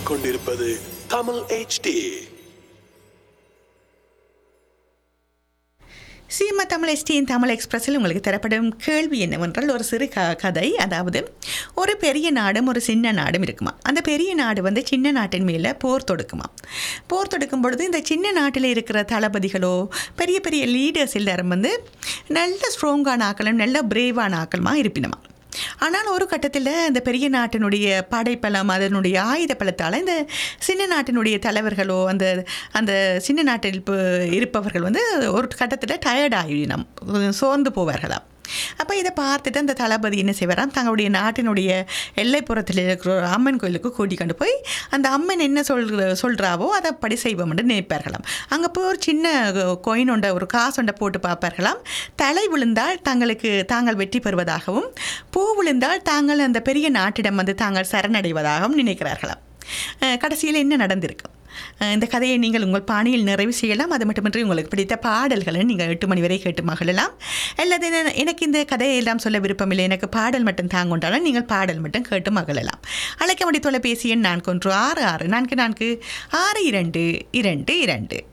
கேட்டுக்கொண்டிருப்பது தமிழ் HD சீமா தமிழ் எஸ்டியின் தமிழ் எக்ஸ்பிரஸில் உங்களுக்கு தரப்படும் கேள்வி என்னவென்றால் ஒரு சிறு க கதை அதாவது ஒரு பெரிய நாடும் ஒரு சின்ன நாடும் இருக்குமா அந்த பெரிய நாடு வந்து சின்ன நாட்டின் மேலே போர் தொடுக்குமா போர் தொடுக்கும் பொழுது இந்த சின்ன நாட்டில் இருக்கிற தளபதிகளோ பெரிய பெரிய லீடர்ஸ் எல்லாரும் வந்து நல்ல ஸ்ட்ராங்கான ஆக்களும் நல்ல பிரேவான ஆக்களுமா இருப்பினமா ஆனால் ஒரு கட்டத்தில் இந்த பெரிய நாட்டினுடைய படைப்பலம் அதனுடைய ஆயுத பலத்தால் இந்த சின்ன நாட்டினுடைய தலைவர்களோ அந்த அந்த சின்ன நாட்டில் இப்போ இருப்பவர்கள் வந்து ஒரு கட்டத்தில் டயர்ட் ஆகிடும் சோர்ந்து போவார்களாம் அப்போ இதை பார்த்துட்டு அந்த தளபதி என்ன செய்வாராம் தங்களுடைய நாட்டினுடைய எல்லைப்புறத்தில் இருக்கிற ஒரு அம்மன் கோயிலுக்கு கூட்டி கொண்டு போய் அந்த அம்மன் என்ன சொல் சொல்கிறாவோ அதை படி செய்வோம்னு நினைப்பார்களாம் அங்கே போய் ஒரு சின்ன கொயின் ஒன்றை ஒரு காசு ஒன்றை போட்டு பார்ப்பார்களாம் தலை விழுந்தால் தங்களுக்கு தாங்கள் வெற்றி பெறுவதாகவும் பூ விழுந்தால் தாங்கள் அந்த பெரிய நாட்டிடம் வந்து தாங்கள் சரணடைவதாகவும் நினைக்கிறார்களாம் அஹ் கடைசியில் என்ன நடந்திருக்கும் அஹ் இந்த கதையை நீங்கள் உங்கள் பாணியில் நிறைவு செய்யலாம் அது மட்டுமின்றி உங்களுக்கு பிடித்த பாடல்களை நீங்கள் எட்டு மணி வரை கேட்டு மகிழலாம் அல்லது என்ன- எனக்கு இந்த கதையை எல்லாம் சொல்ல விருப்பமில்லை எனக்கு பாடல் மட்டும் தாங்கொண்டாலும் நீங்கள் பாடல் மட்டும் கேட்டு மகிழலாம் அழைக்க முடிய தொலைபேசி எண் நான்கு ஒன்று ஆறு ஆறு நான்கு நான்கு ஆறு இரண்டு இரண்டு இரண்டு